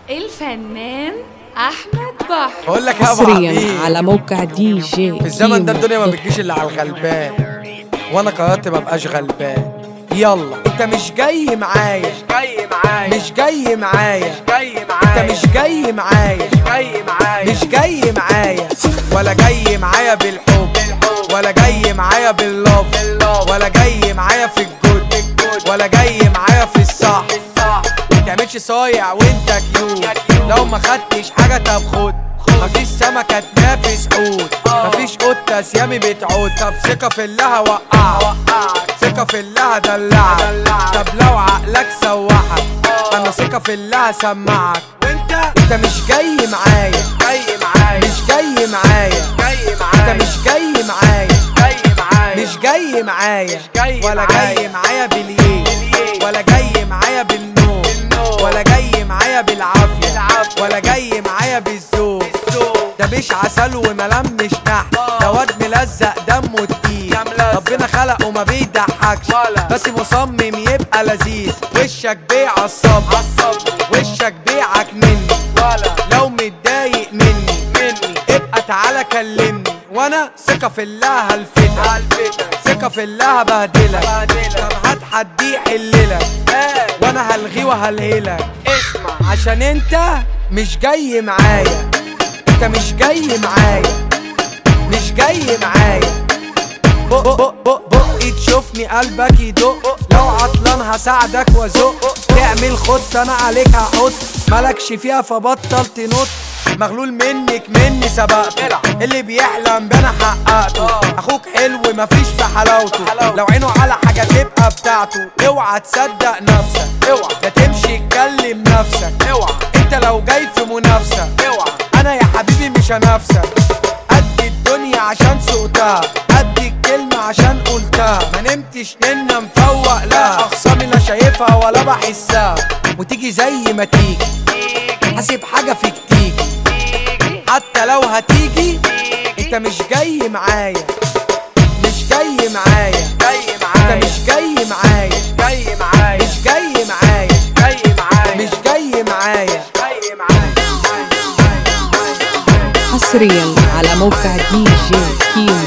الفنان احمد بحر بقول لك يا ابو حصريا حبيب على موقع دي جي في الزمن ده كيمو الدنيا ما دوت بتجيش الا على الغلبان وانا قررت ما ابقاش غلبان يلا انت مش جاي معايا جاي معايا مش جاي معايا جاي انت معايا مش جاي معايا جاي معايا مش جاي معايا ولا جاي معايا بالحب ولا جاي معايا باللوف ولا جاي معايا في الجود ولا جاي معايا في الصح صح ما تعملش صايع وانت كيوت لو ما خدتش حاجه طب خد مفيش سمكة تنافس حوت مفيش قطة سيامي بتعود طب ثقة في الله هوقعك ثقة في الله هدلعك طب لو عقلك سوحك انا ثقة في الله هسمعك وانت انت مش جاي معايا جاي معايا مش جاي معايا جاي انت معايا مش جاي معايا جاي معايا مش جاي معايا جاي ولا معايا. جاي معايا باليه باليه. ولا جاي معايا بالنوم بالنوم. ولا جاي معايا بالعافية بالعافية. ولا جاي معايا بالذوق بالذوق. ده مش عسل وملمش نحت ده واد ملزق دمه تقيل ده ملزق. ربنا خلقه وما بيضحكش ولا. بس مصمم يبقى لذيذ وشك بيع الصبر عصب وشك بيعك مني ولا لو متضايق مني مني ابقى تعالى كلمني وانا ثقة في الله هلفتك عالفتك ثقة في الله هبهدلك بهدلك. طب هات حد يحللك هات. وانا هلغيه وهلهلك اسمع عشان انت مش جاي معايا انت مش جاي معايا مش جاي معايا بق بق بق بقي تشوفني قلبك يدق لو عطلان هساعدك وازق تعمل خطة انا عليك هحط مالكش فيها فبطل تنط مغلول منك مني سبقته العب. اللي بيحلم بينا حققته آه. اخوك حلو مفيش في حلاوته حلاوته. لو عينه على حاجة تبقى بتاعته اوعى تصدق نفسك اوعى لا تمشي تكلم نفسك اوعى انت لو جاي في منافسة اوعى انا يا حبيبي مش هنافسك قد الدنيا عشان سقتها قد الكلمة عشان قلتها ما نمتش ننا مفوق لا اخصامي لا شايفها ولا بحسها وتيجي زي ما تيجي حاسب حاجة فيك تيجي حتى لو هتيجي انت مش جاي معايا مش جاي معايا جاي انت معايا مش جاي معايا جاي معايا مش جاي معايا جاي معايا مش جاي معايا جاي معايا حصريا على موقع دي جي كيمو